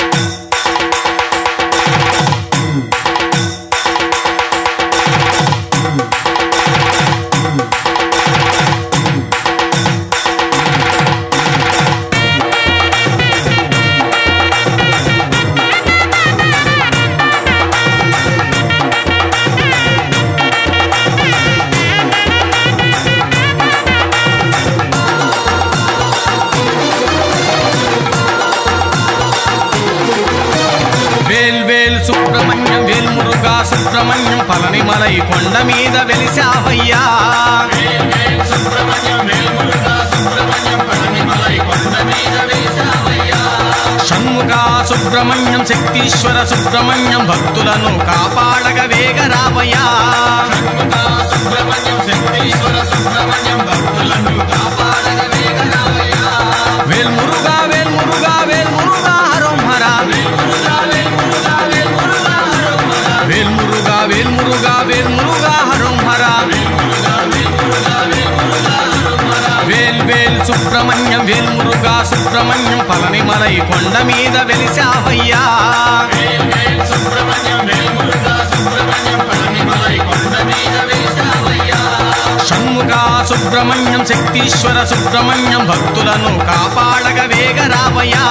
వేల్ వేల్ సుబ్రహ్మణ్యం వేల్ మురుగా సుబ్రహ్మణ్యం పళనిమలై కొండ మీద వెలిసావయ్యా షణ్ముగా సుబ్రహ్మణ్యం శక్తీశ్వర సుబ్రహ్మణ్యం భక్తులను కాపాడగ వేగరావయ్యా వేల్ మురుగా వేల్ మురుగా వేల్ మురుగా హరోం హరా వేల్ మురుగా వేల్ మురుగా వేల్ మురుగా హరోం హరా వేల్ వేల్ సుబ్రహ్మణ్యం వేల్ మురుగా సుబ్రహ్మణ్యం పళనిమలై కొండ మీద వెలిసావయ్యా షణ్ముగా సుబ్రహ్మణ్యం శక్తీశ్వర సుబ్రహ్మణ్యం భక్తులను కాపాడగ వేగరావయ్యా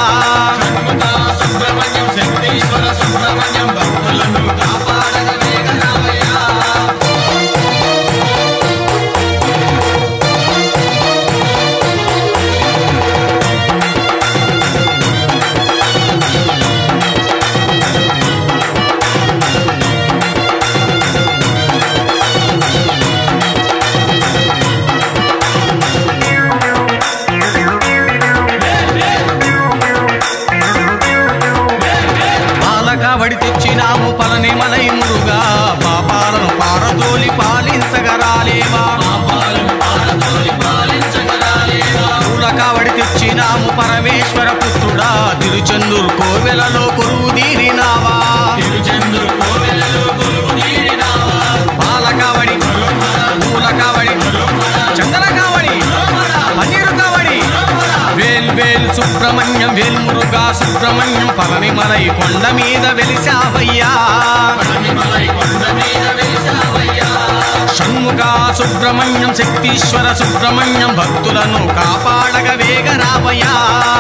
పాలకావడి తెచ్చినాము పలనిమలై మురుగా పాపాలను పారదోలి పాలించగరాలేవా పూలకావడి తెచ్చినాము పరమేశ్వర పుత్రుడా తిరుచందూరు కోవెలలో కొరువు తీరినావా పాలకావడి పూలకావడి చందన కావడి పన్నీరు కావడి వేల్ వేల్ సుబ్రహ్మణ్యం వేల్ మురుగా సుబ్రహ్మణ్యం పళనిమలై కొండ మీద వెలిసావయ్యా షణ్ముగా సుబ్రహ్మణ్యం శక్తీశ్వర సుబ్రహ్మణ్యం భక్తులను కాపాడగ వేగరావయ్యా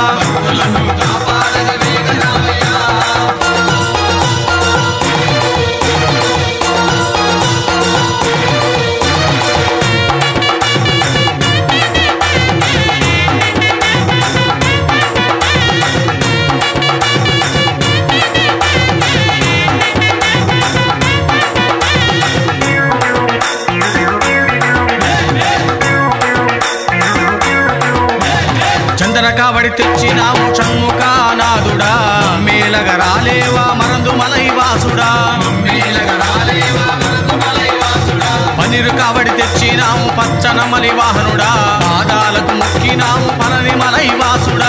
చందన కావడి తెచ్చినాము షణ్ముఖానాథుడా మేలగ రాలేవా మరందు మలై వాసుడా పనిరు కావడి తెచ్చినాము పచ్చన మలి వాహనుడా పాదాలకు మొక్కినాము పనని మలై వాసుడా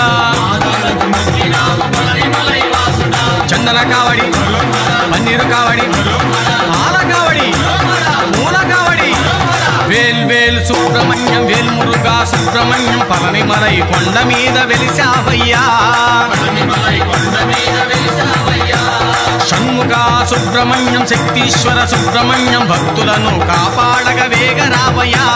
చందన కావడి పన్నీరు కావడి పాల కావడి మూల కావడి వేల్ వేల్ సుబ్రహ్మణ్యం వేల్ మురుగా సుబ్రహ్మణ్యం పళనిమలై కొండ మీద వెలిసావయ్యా షణ్ముగా సుబ్రహ్మణ్యం శక్తీశ్వర సుబ్రహ్మణ్యం భక్తులను కాపాడగ వేగరావయ్యా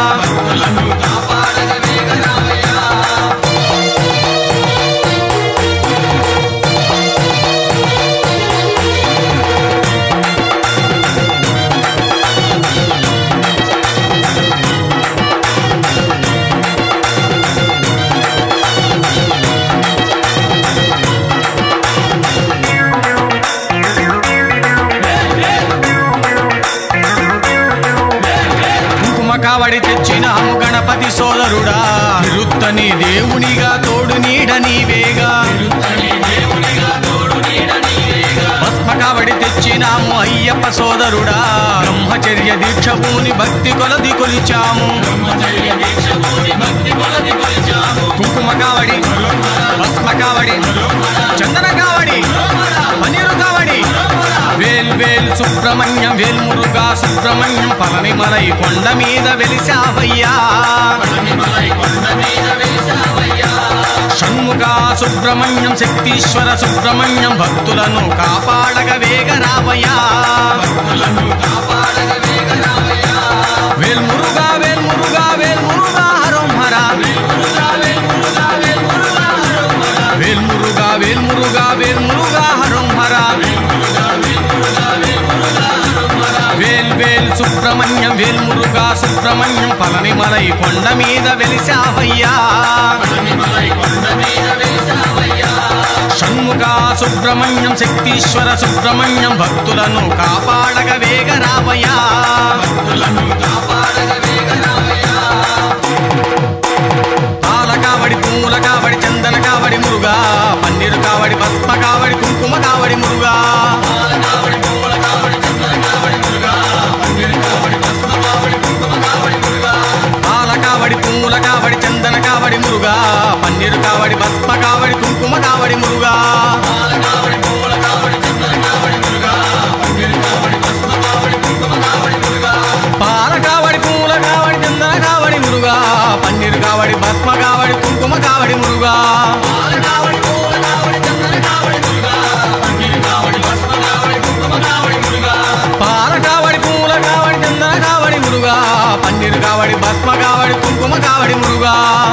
కుంకుమ కావడి తెచ్చినాము గణపతి సోదరుడా తిరుత్తని దేవునిగా తోడు నీడ నీవేగా భస్మ కావడి తెచ్చినాము అయ్యప్ప సోదరుడా బ్రహ్మచర్య దీక్ష భూని భక్తి కొలది కొలిచాము కుంకుమ కావడి భస్మ కావడి చందన కావడి పనీరు కావడి వేల్ వేల్ సుబ్రహ్మణ్యం వేల్ మురుగా సుబ్రహ్మణ్యం పళనిమలై కొండ మీద వెలిసావయ్యా షణ్ముఖ సుబ్రహ్మణ్యం శక్తీశ్వర సుబ్రహ్మణ్యం భక్తులను కాపాడగ వేగ రావయ్యా వేల్మురుగా వేల్మురుగా వేల్మురుగా హరం హర వేల్మురుగా వేల్మురుగా వేల్మురుగా హరం హర వేల్ వేల్ సుబ్రహ్మణ్యం వేల్మురుగా సుబ్రహ్మణ్యం పళనిమలై కొండ మీద వెలిసావయ్యా షణ్ముఖ సుబ్రహ్మణ్యం శక్తీశ్వర సుబ్రహ్మణ్యం భక్తులను కాపాడగ వేగ రావయ్యా పాల కావడి పూల కావడి చందన కావడి మురుగా పన్నీరు కావడి భస్మ కావడి కుంకుమ కావడి మురుగా పాల కావడి పూల కావడి చందన కావడి మురుగా పన్నీరు కావడి భస్మ కావడి కుంకుమ కావడి మురుగా పాల కావడి పూల కావడి చందన కావడి మురుగా పన్నీరు కావడి భస్మ కావడి కుంకుమ కావడి మురుగా పాల కావడి పూల కావడి చందన కావడి మురుగా పన్నీరు కావడి భస్మ కావడి కుంకుమ కావడి మురుగా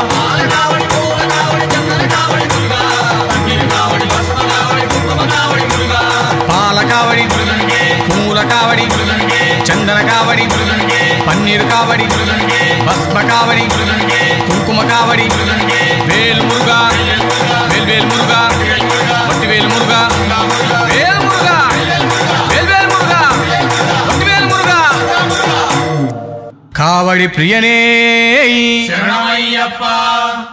పాల కావడి పూల కావడి చందన కావడి పన్నీరు కావడి భస్మ కావడి కుంకుమ కావడి వేల్ మురుగా వేల్ వేల్ మురుగా వట్టి వేల్ మురుగా వేల్ మురుగా వేల్ వేల్ మురుగా వట్టి వేల్ మురుగా కావడి ప్రియనే శరణమయ్యప్ప